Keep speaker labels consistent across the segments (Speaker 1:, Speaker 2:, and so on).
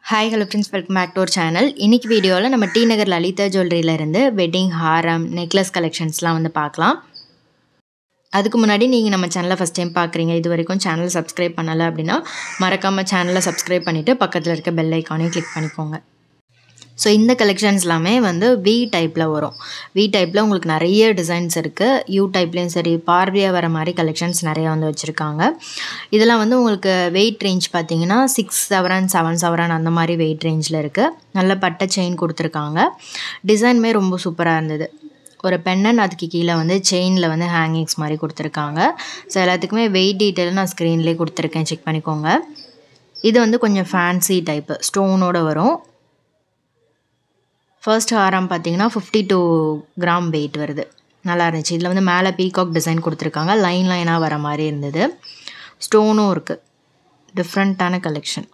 Speaker 1: hi hello friends welcome back to ஒரு channel இன்னைக்கு வீடியோவில் நம்ம டி நகர் லலிதா ஜுவல்லரியில இருந்து வெட்டிங் ஹாரம் நெக்லஸ் கலெக்ஷன்ஸ்லாம் வந்து பார்க்கலாம் அதுக்கு முன்னாடி நீங்கள் நம்ம சேனலை ஃபஸ்ட் டைம் பார்க்குறீங்க இது வரைக்கும் சேனல் சப்ஸ்கிரைப் பண்ணலை அப்படின்னா மறக்காமல் சேனலை சப்ஸ்கிரைப் பண்ணிவிட்டு பக்கத்தில் இருக்க பெல் ஐக்கானையும் கிளிக் பண்ணிக்கோங்க ஸோ இந்த கலெக்ஷன்ஸ் எல்லாமே வந்து வி டைப்பில் வரும் வி டைப்பில் உங்களுக்கு நிறைய டிசைன்ஸ் இருக்குது யூ டைப்லேயும் சரி பார்வையாக வர மாதிரி கலெக்ஷன்ஸ் நிறையா வந்து வச்சுருக்காங்க இதெல்லாம் வந்து உங்களுக்கு வெயிட் ரேஞ்ச் பார்த்தீங்கன்னா சிக்ஸ் செவரன் செவன் செவரன் அந்த மாதிரி வெயிட் ரேஞ்சில் இருக்குது நல்ல பட்டை செயின் கொடுத்துருக்காங்க டிசைனுமே ரொம்ப சூப்பராக இருந்தது ஒரு பெண்ணன் அதுக்கு கீழே வந்து செயினில் வந்து ஹேங்கிங்ஸ் மாதிரி கொடுத்துருக்காங்க ஸோ எல்லாத்துக்குமே வெயிட் டீட்டெயில் நான் ஸ்க்ரீன்லேயே கொடுத்துருக்கேன் செக் பண்ணிக்கோங்க இது வந்து கொஞ்சம் ஃபேன்சி டைப்பு ஸ்டோனோட வரும் ஃபர்ஸ்ட் ஹாரம் பார்த்தீங்கன்னா ஃபிஃப்டி டூ கிராம் வெயிட் வருது நல்லா இருந்துச்சு இதில் வந்து மேலே பீகாக் டிசைன் கொடுத்துருக்காங்க லைன் லைனாக வர மாதிரி இருந்தது ஸ்டோனும் இருக்குது டிஃப்ரெண்ட்டான கலெக்ஷன்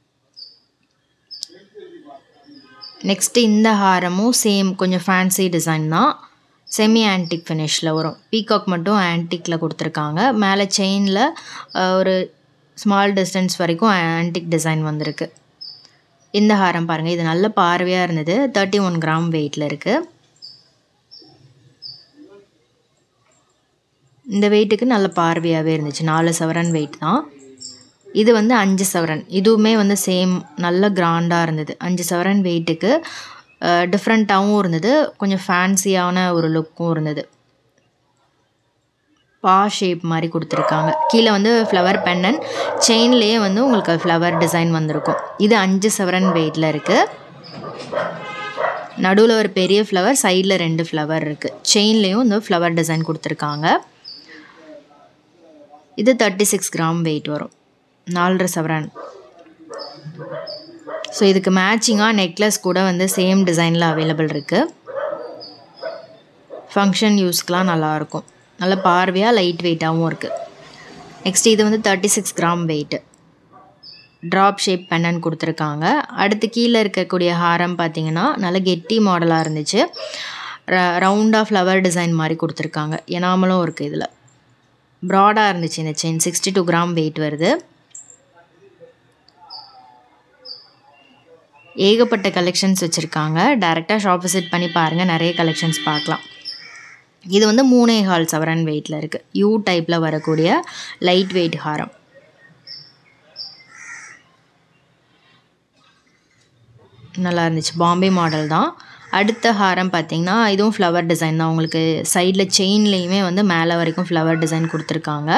Speaker 1: நெக்ஸ்ட்டு இந்த ஹாரமும் சேம் கொஞ்சம் ஃபேன்சி டிசைன் தான் செமி ஆன்டிக் ஃபினிஷில் வரும் பீகாக் மட்டும் ஆன்டிக்கில் கொடுத்துருக்காங்க மேலே செயினில் ஒரு ஸ்மால் டிஸ்டன்ஸ் வரைக்கும் ஆன்டிக் டிசைன் வந்திருக்கு இந்த ஹாரம் பாருங்கள் இது நல்ல பார்வையாக இருந்தது தேர்ட்டி ஒன் கிராம் வெயிட்டில் இருக்குது இந்த வெயிட்டுக்கு நல்ல பார்வையாகவே இருந்துச்சு நாலு சவரன் வெயிட் தான் இது வந்து அஞ்சு சவரன் இதுவுமே வந்து சேம் நல்ல கிராண்டாக இருந்தது அஞ்சு சவரன் வெயிட்டுக்கு டிஃப்ரெண்ட்டாகவும் இருந்தது கொஞ்சம் ஃபேன்சியான ஒரு லுக்கும் இருந்தது பா ஷேப் மாதிரி கொடுத்துருக்காங்க கீழே வந்து ஃப்ளவர் பென்னன் செயின்லேயே வந்து உங்களுக்கு ஃப்ளவர் டிசைன் வந்திருக்கும் இது அஞ்சு சவரன் வெயிட்டில் இருக்குது நடுவில் ஒரு பெரிய ஃப்ளவர் சைடில் ரெண்டு ஃப்ளவர் இருக்குது செயின்லேயும் இந்த ஃப்ளவர் டிசைன் கொடுத்துருக்காங்க இது தேர்ட்டி சிக்ஸ் கிராம் வெயிட் வரும் நாலரை சவரன் ஸோ இதுக்கு மேட்சிங்காக நெக்லஸ் கூட வந்து சேம் டிசைனில் அவைலபிள் இருக்குது ஃபங்க்ஷன் யூஸ்க்கெலாம் நல்லாயிருக்கும் நல்ல பார்வையாக லைட் வெயிட்டாகவும் இருக்குது நெக்ஸ்ட் இது வந்து thirty six gram weight drop shape பெண்ணன் கொடுத்துருக்காங்க அடுத்து கீழே இருக்கக்கூடிய ஹாரம் பார்த்தீங்கன்னா நல்ல கெட்டி மாடலாக இருந்துச்சு ரவுண்டாக ஃப்ளவர் டிசைன் மாதிரி கொடுத்துருக்காங்க எனாமலும் இருக்குது இதில் ப்ராடாக இருந்துச்சு இந்த chain sixty two gram weight வருது ஏகப்பட்ட கலெக்ஷன்ஸ் வச்சுருக்காங்க டேரெக்டாக ஷாப் விசிட் பண்ணி பாருங்கள் நிறைய கலெக்ஷன்ஸ் பார்க்கலாம் இது வந்து மூணே ஹால் சவரன் வெயிட்டில் இருக்குது யூ டைப்பில் வரக்கூடிய லைட் வெயிட் ஹாரம் நல்லா இருந்துச்சு பாம்பே மாடல் தான் அடுத்த ஹாரம் பார்த்திங்கன்னா இதுவும் ஃப்ளவர் டிசைன் தான் உங்களுக்கு சைடில் செயின்லேயுமே வந்து மேலே வரைக்கும் ஃப்ளவர் டிசைன் கொடுத்துருக்காங்க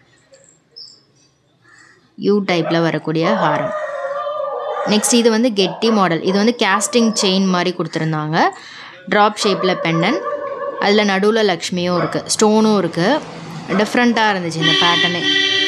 Speaker 1: யூ டைப்பில் வரக்கூடிய ஹாரம் நெக்ஸ்ட் இது வந்து கெட்டி மாடல் இது வந்து கேஸ்டிங் செயின் மாதிரி கொடுத்துருந்தாங்க ட்ராப் ஷேப்பில் பெண்டன் அதில் நடுவில் லக்ஷ்மியும் இருக்குது ஸ்டோனும் இருக்குது டிஃப்ரெண்ட்டாக இருந்துச்சு இந்த பேட்டர்னே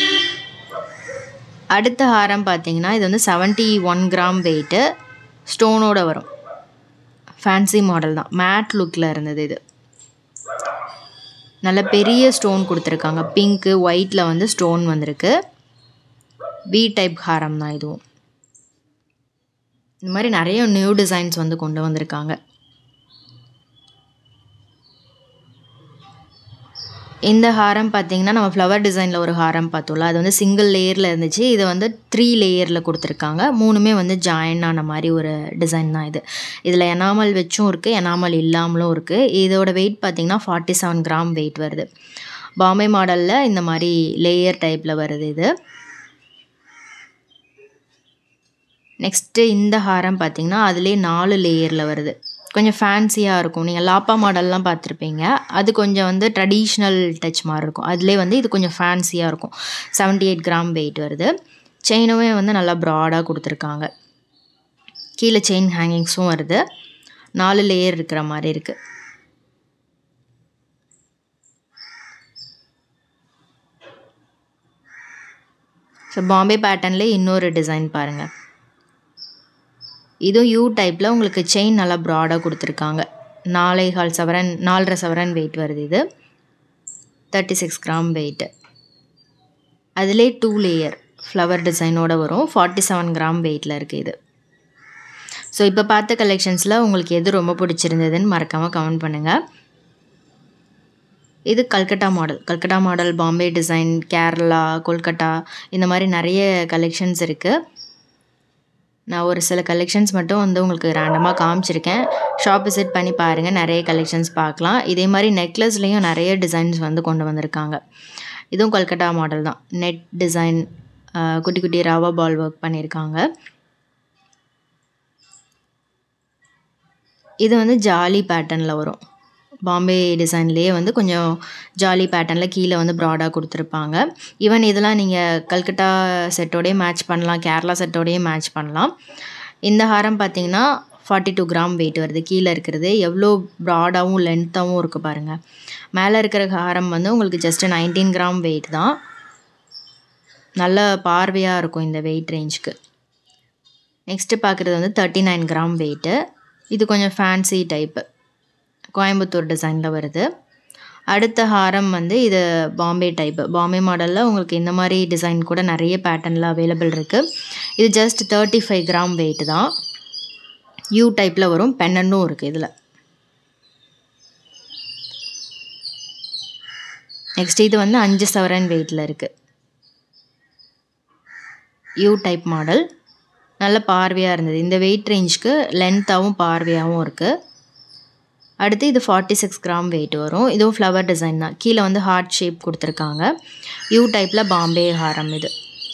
Speaker 1: அடுத்த ஹாரம் பார்த்தீங்கன்னா இது வந்து செவன்ட்டி ஒன் கிராம் வெயிட்டு ஸ்டோனோட வரும் ஃபேன்சி மாடல் தான் மேட் லுக்கில் இருந்தது இது நல்ல பெரிய ஸ்டோன் கொடுத்துருக்காங்க பிங்க்கு ஒயிட்டில் வந்து ஸ்டோன் வந்திருக்கு வி டைப் ஹாரம் தான் இதுவும் இந்த மாதிரி நிறைய நியூ டிசைன்ஸ் வந்து கொண்டு வந்திருக்காங்க இந்த ஹாரம் பார்த்தீங்கன்னா நம்ம ஃப்ளவர் டிசைனில் ஒரு ஹாரம் பார்த்தோம்ல அது வந்து சிங்கிள் லேயரில் இருந்துச்சு இது வந்து த்ரீ லேயரில் கொடுத்துருக்காங்க மூணுமே வந்து ஜாயின் ஆன மாதிரி ஒரு டிசைன் தான் இது இதில் எனாமல் வச்சும் இருக்குது எனாமல் இல்லாமலும் இருக்குது இதோட வெயிட் பார்த்திங்கன்னா ஃபார்ட்டி செவன் கிராம் வெயிட் வருது பாம்பே மாடலில் இந்த மாதிரி லேயர் டைப்பில் வருது இது நெக்ஸ்ட்டு இந்த ஹாரம் பார்த்திங்கன்னா அதுலேயே நாலு லேயரில் வருது கொஞ்சம் ஃபேன்சியாக இருக்கும் நீங்கள் லாப்பா மாடல்லாம் பார்த்துருப்பீங்க அது கொஞ்சம் வந்து ட்ரெடிஷ்னல் டச் மாதிரி இருக்கும் அதிலே வந்து இது கொஞ்சம் ஃபேன்சியாக இருக்கும் செவன்ட்டி எயிட் கிராம் வெயிட் வருது செயினுமே வந்து நல்லா ப்ராடாக கொடுத்துருக்காங்க கீழே செயின் ஹேங்கிங்ஸும் வருது நாலு லேயர் இருக்கிற மாதிரி இருக்குது ஸோ பாம்பே பேட்டர்ன்லேயே இன்னொரு டிசைன் பாருங்கள் இதுவும் யூ டைப்பில் உங்களுக்கு செயின் நல்லா ப்ராடாக கொடுத்துருக்காங்க நாலே கால் சவரன் நாலரை சவரன் வெயிட் வருது இது தேர்ட்டி சிக்ஸ் கிராம் வெயிட்டு அதிலே டூ லேயர் ஃப்ளவர் டிசைனோட வரும் ஃபார்ட்டி செவன் கிராம் வெயிட்டில் இருக்குது இது ஸோ இப்போ பார்த்த கலெக்ஷன்ஸில் உங்களுக்கு எது ரொம்ப பிடிச்சிருந்ததுன்னு மறக்காமல் கமெண்ட் பண்ணுங்கள் இது Calcutta model Calcutta model Bombay design Kerala Kolkata இந்த மாதிரி நிறைய கலெக்ஷன்ஸ் இருக்குது நான் ஒரு சில கலெக்ஷன்ஸ் மட்டும் வந்து உங்களுக்கு ரேண்டமாக காமிச்சிருக்கேன் ஷாப் விசிட் பண்ணி பாருங்கள் நிறைய கலெக்ஷன்ஸ் பார்க்கலாம் இதே மாதிரி நெக்லஸ்லேயும் நிறைய டிசைன்ஸ் வந்து கொண்டு வந்திருக்காங்க இதுவும் கொல்கட்டா மாடல் தான் நெட் டிசைன் குட்டி குட்டி ரவா பால் ஒர்க் பண்ணியிருக்காங்க இது வந்து ஜாலி பேட்டர்னில் வரும் பாம்பே டிசைன்லேயே வந்து கொஞ்சம் ஜாலி பேட்டர்னில் கீழே வந்து ப்ராடாக கொடுத்துருப்பாங்க ஈவன் இதெல்லாம் நீங்கள் கல்கட்டா செட்டோடயே மேட்ச் பண்ணலாம் கேரளா செட்டோடயே மேட்ச் பண்ணலாம் இந்த ஹாரம் பார்த்தீங்கன்னா ஃபார்ட்டி டூ கிராம் வெயிட் வருது கீழே இருக்கிறது எவ்வளோ ப்ராடாகவும் லென்த்தாகவும் இருக்குது பாருங்கள் மேலே இருக்கிற ஹாரம் வந்து உங்களுக்கு ஜஸ்ட்டு நைன்டீன் கிராம் வெயிட் தான் நல்ல பார்வையாக இருக்கும் இந்த வெயிட் ரேஞ்சுக்கு நெக்ஸ்ட்டு பார்க்குறது வந்து தேர்ட்டி நைன் கிராம் வெயிட்டு இது கொஞ்சம் ஃபேன்சி டைப்பு கோயம்புத்தூர் டிசைனில் வருது அடுத்த ஹாரம் வந்து இது பாம்பே டைப்பு பாம்பே மாடலில் உங்களுக்கு இந்த மாதிரி டிசைன் கூட நிறைய பேட்டர்னில் அவைலபிள் இருக்குது இது just thirty five gram weight தான் யூ டைப்பில் வரும் பென்னண்டும் இருக்குது இதில் நெக்ஸ்ட் இது வந்து அஞ்சு சவரன் வெயிட்டில் இருக்குது யூ டைப் மாடல் நல்ல பார்வையாக இருந்தது இந்த வெயிட் ரேஞ்சுக்கு லென்த்தாகவும் பார்வையாகவும் இருக்குது அடுத்து இது ஃபார்ட்டி சிக்ஸ் கிராம் வெயிட் வரும் இதுவும் ஃப்ளவர் டிசைன் தான் கீழே வந்து ஹார்ட் ஷேப் கொடுத்துருக்காங்க யூ டைப்பில் பாம்பே ஹாரம் இது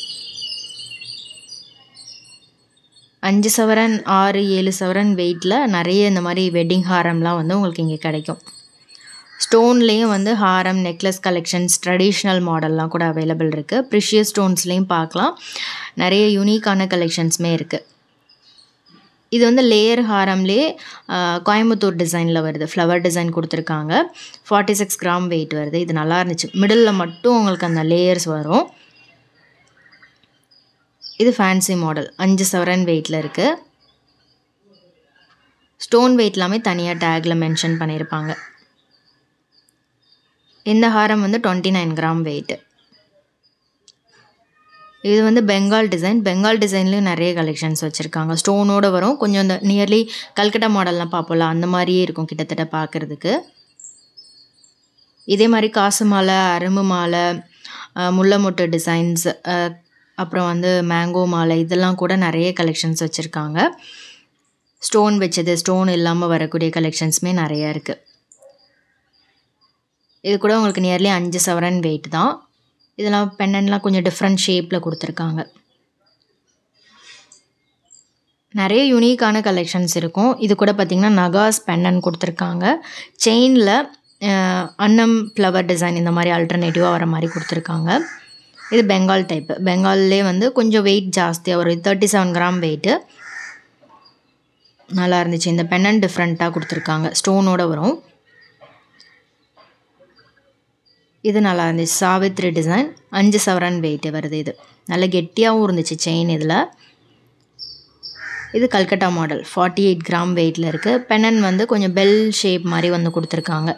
Speaker 1: அஞ்சு சவரன் ஆறு ஏழு சவரன் வெயிட்டில் நிறைய இந்த மாதிரி வெட்டிங் ஹாரம்லாம் வந்து உங்களுக்கு இங்கே கிடைக்கும் ஸ்டோன்லேயும் வந்து ஹாரம் நெக்லஸ் கலெக்ஷன்ஸ் ட்ரெடிஷ்னல் மாடல்லாம் கூட அவைலபிள் இருக்குது ப்ரிஷியஸ் ஸ்டோன்ஸ்லேயும் பார்க்கலாம் நிறைய யூனிக்கான கலெக்ஷன்ஸுமே இருக்குது இது வந்து லேயர் ஹாரம்லேயே கோயம்புத்தூர் டிசைனில் வருது ஃப்ளவர் டிசைன் கொடுத்துருக்காங்க ஃபார்ட்டி சிக்ஸ் கிராம் வெயிட் வருது இது நல்லா இருந்துச்சு மிடில் மட்டும் உங்களுக்கு அந்த லேயர்ஸ் வரும் இது ஃபேன்சி மாடல் அஞ்சு சவரன் வெயிட்டில் இருக்குது ஸ்டோன் வெயிட் எல்லாமே தனியாக டேக்கில் மென்ஷன் பண்ணியிருப்பாங்க இந்த ஹாரம் வந்து டுவெண்ட்டி நைன் கிராம் வெயிட்டு இது வந்து பெங்கால் டிசைன் பெங்கால் டிசைன்லேயும் நிறைய கலெக்ஷன்ஸ் வச்சுருக்காங்க ஸ்டோனோடு வரும் கொஞ்சம் இந்த நியர்லி கல்கட்டா மாடல்லாம் பார்ப்போம்ல அந்த மாதிரியே இருக்கும் கிட்டத்தட்ட பார்க்குறதுக்கு இதே மாதிரி காசு மாலை அரும்பு மாலை முல்லை மொட்டு டிசைன்ஸ் அப்புறம் வந்து மேங்கோ மாலை இதெல்லாம் கூட நிறைய கலெக்ஷன்ஸ் வச்சுருக்காங்க ஸ்டோன் வச்சது ஸ்டோன் இல்லாமல் வரக்கூடிய கலெக்ஷன்ஸுமே நிறையா இருக்குது இது கூட உங்களுக்கு நியர்லி அஞ்சு சவரன் வெயிட் தான் இதெல்லாம் பெண்ணன்லாம் கொஞ்சம் டிஃப்ரெண்ட் ஷேப்பில் கொடுத்துருக்காங்க நிறைய யூனிக்கான கலெக்ஷன்ஸ் இருக்கும் இது கூட பார்த்திங்கன்னா நகாஸ் பெண்ணன் கொடுத்துருக்காங்க செயினில் அன்னம் ஃப்ளவர் டிசைன் இந்த மாதிரி ஆல்டர்னேட்டிவாக வர மாதிரி கொடுத்துருக்காங்க இது பெங்கால் டைப்பு பெங்கால்லே வந்து கொஞ்சம் வெயிட் ஜாஸ்தியாக ஒரு தேர்ட்டி செவன் கிராம் வெயிட்டு நல்லா இருந்துச்சு இந்த பெண்ணன் டிஃப்ரெண்ட்டாக கொடுத்துருக்காங்க ஸ்டோனோட வரும் இது நல்லா இருந்துச்சு சாவித்ரி டிசைன் அஞ்சு சவரன் வெயிட் வருது இது நல்ல கெட்டியாகவும் இருந்துச்சு செயின் இதில் இது Calcutta model forty eight gram வெயிட்டில் இருக்குது பெனன் வந்து கொஞ்சம் பெல் ஷேப் மாதிரி வந்து கொடுத்துருக்காங்க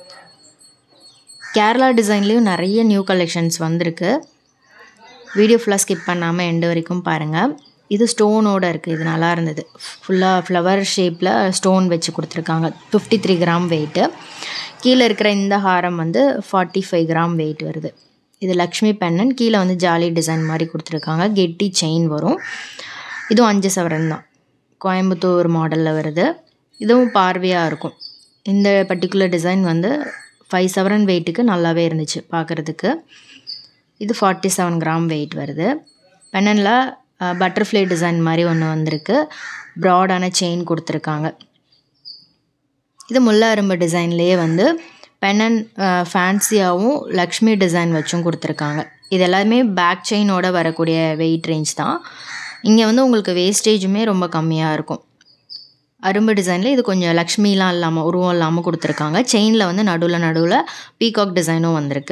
Speaker 1: கேரளா டிசைன்லேயும் நிறைய நியூ கலெக்ஷன்ஸ் வந்திருக்கு வீடியோ ஃபுல்லாக ஸ்கிப் பண்ணாமல் எண்டு வரைக்கும் பாருங்கள் இது ஸ்டோனோடு இருக்குது இது நல்லா இருந்தது ஃபுல்லாக ஃப்ளவர் ஷேப்பில் ஸ்டோன் வச்சு கொடுத்துருக்காங்க ஃபிஃப்டி த்ரீ கிராம் வெயிட்டு கீழே இருக்கிற இந்த ஹாரம் வந்து ஃபார்ட்டி ஃபைவ் கிராம் வெயிட் வருது இது லக்ஷ்மி பெண்ணன் கீழே வந்து ஜாலி டிசைன் மாதிரி கொடுத்துருக்காங்க கெட்டி செயின் வரும் இதுவும் அஞ்சு சவரன் தான் கோயம்புத்தூர் மாடலில் வருது இதுவும் பார்வையாக இருக்கும் இந்த பர்டிகுலர் டிசைன் வந்து ஃபைவ் சவரன் வெயிட்டுக்கு நல்லாவே இருந்துச்சு பார்க்குறதுக்கு இது ஃபார்ட்டி செவன் கிராம் வெயிட் வருது பெண்ணனில் பட்டர்ஃப்ளை டிசைன் மாதிரி ஒன்று வந்திருக்கு ப்ராடான செயின் கொடுத்துருக்காங்க இது முல்லை அரும்பு டிசைன்லேயே வந்து பெனன் ஃபேன்சியாகவும் லக்ஷ்மி டிசைன் வச்சும் கொடுத்துருக்காங்க இது எல்லாமே பேக் செயினோட வரக்கூடிய வெயிட் ரேஞ்ச் தான் இங்கே வந்து உங்களுக்கு வேஸ்டேஜுமே ரொம்ப கம்மியாக இருக்கும் அரும்பு டிசைனில் இது கொஞ்சம் லக்ஷ்மிலாம் இல்லாமல் உருவம் இல்லாமல் கொடுத்துருக்காங்க செயினில் வந்து நடுவில் நடுவில் பீகாக் டிசைனும் வந்திருக்கு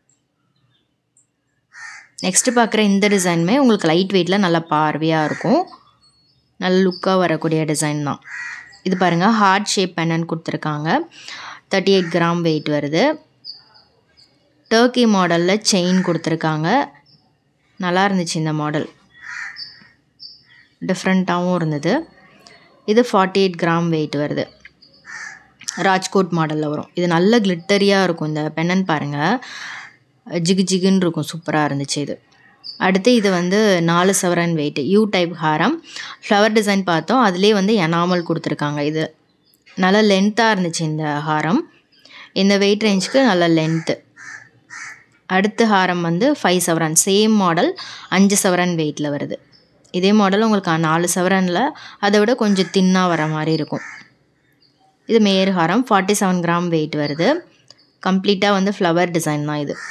Speaker 1: நெக்ஸ்ட்டு பார்க்குற இந்த டிசைனுமே உங்களுக்கு லைட் வெயிட்டில் நல்ல பார்வையாக இருக்கும் நல்ல லுக்காக வரக்கூடிய டிசைன் தான் இது பாருங்கள் ஹார்ட் ஷேப் பென்னு கொடுத்துருக்காங்க தேர்ட்டி எயிட் கிராம் வெயிட் வருது டர்க்கி மாடலில் செயின் கொடுத்துருக்காங்க நல்லா இருந்துச்சு இந்த மாடல் டிஃப்ரெண்ட்டாகவும் இருந்தது இது ஃபார்ட்டி எயிட் கிராம் வெயிட் வருது ராஜ்கோட் மாடலில் வரும் இது நல்ல கிளிட்டரியாக இருக்கும் இந்த பென்னன் பாருங்கள் ஜிகு ஜிகுன்னு இருக்கும் சூப்பராக இருந்துச்சு இது அடுத்து இது வந்து நாலு சவரன் வெயிட் யூ டைப் ஹாரம் ஃப்ளவர் டிசைன் பார்த்தோம் அதுலேயே வந்து எனாமல் கொடுத்துருக்காங்க இது நல்லா லென்த்தாக இருந்துச்சு இந்த ஹாரம் இந்த வெயிட் ரேஞ்சுக்கு நல்ல லென்த்து அடுத்த ஹாரம் வந்து ஃபைவ் சவரன் சேம் மாடல் அஞ்சு சவரன் வெயிட்டில் வருது இதே மாடல் உங்களுக்கு நாலு சவரனில் அதை விட கொஞ்சம் தின்னாக வர மாதிரி இருக்கும் இது மேயர் ஹாரம் ஃபார்ட்டி செவன் கிராம் வெயிட் வருது கம்ப்ளீட்டாக வந்து ஃப்ளவர் டிசைன் தான் இது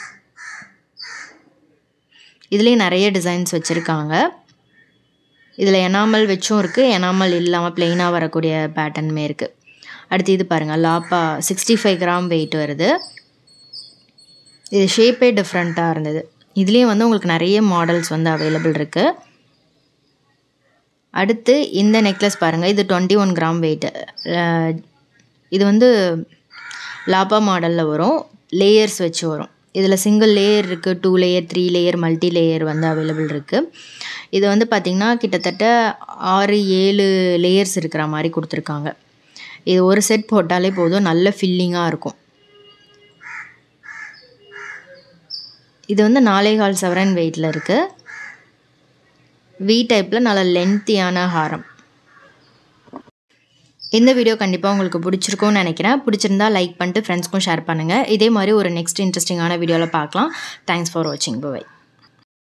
Speaker 1: இதுலேயே நிறைய டிசைன்ஸ் வச்சுருக்காங்க இதில் எனாமல் வச்சும் இருக்குது எனாமல் இல்லாமல் ப்ளெயினாக வரக்கூடிய பேட்டர்னுமே இருக்குது அடுத்து இது பாருங்கள் லாப்பா சிக்ஸ்டி ஃபைவ் கிராம் வெயிட் வருது இது ஷேப்பே டிஃப்ரெண்ட்டாக இருந்தது இதுலேயும் வந்து உங்களுக்கு நிறைய மாடல்ஸ் வந்து அவைலபிள் இருக்குது அடுத்து இந்த நெக்லஸ் பாருங்கள் இது டுவெண்ட்டி ஒன் கிராம் வெயிட்டு இது வந்து லாப்பா மாடலில் வரும் லேயர்ஸ் வச்சு வரும் இதில் சிங்கிள் லேயர் இருக்குது two layer three layer multi layer வந்து அவைலபிள் இருக்குது இது வந்து பார்த்திங்கன்னா கிட்டத்தட்ட ஆறு ஏழு லேயர்ஸ் இருக்கிற மாதிரி கொடுத்துருக்காங்க இது ஒரு செட் போட்டாலே போதும் நல்ல ஃபில்லிங்காக இருக்கும் இது வந்து நாலே கால் சவரன் வெயிட்டில் இருக்குது வி டைப்பில் நல்ல லென்த்தியான ஹாரம் இந்த வீடியோ கண்டிப்பாக உங்களுக்கு பிடிச்சிருக்கும்னு நினைக்கிறேன் பிடிச்சிருந்தா லைக் பண்ணிட்டு ஃப்ரெண்ட்ஸ்க்கும் ஷேர் பண்ணுங்கள் இதே மாதிரி ஒரு நெக்ஸ்ட் இன்ட்ரெஸ்டிங்கான வீடியோவில் பார்க்கலாம் தேங்க்ஸ் ஃபார் வாட்சிங் பாய்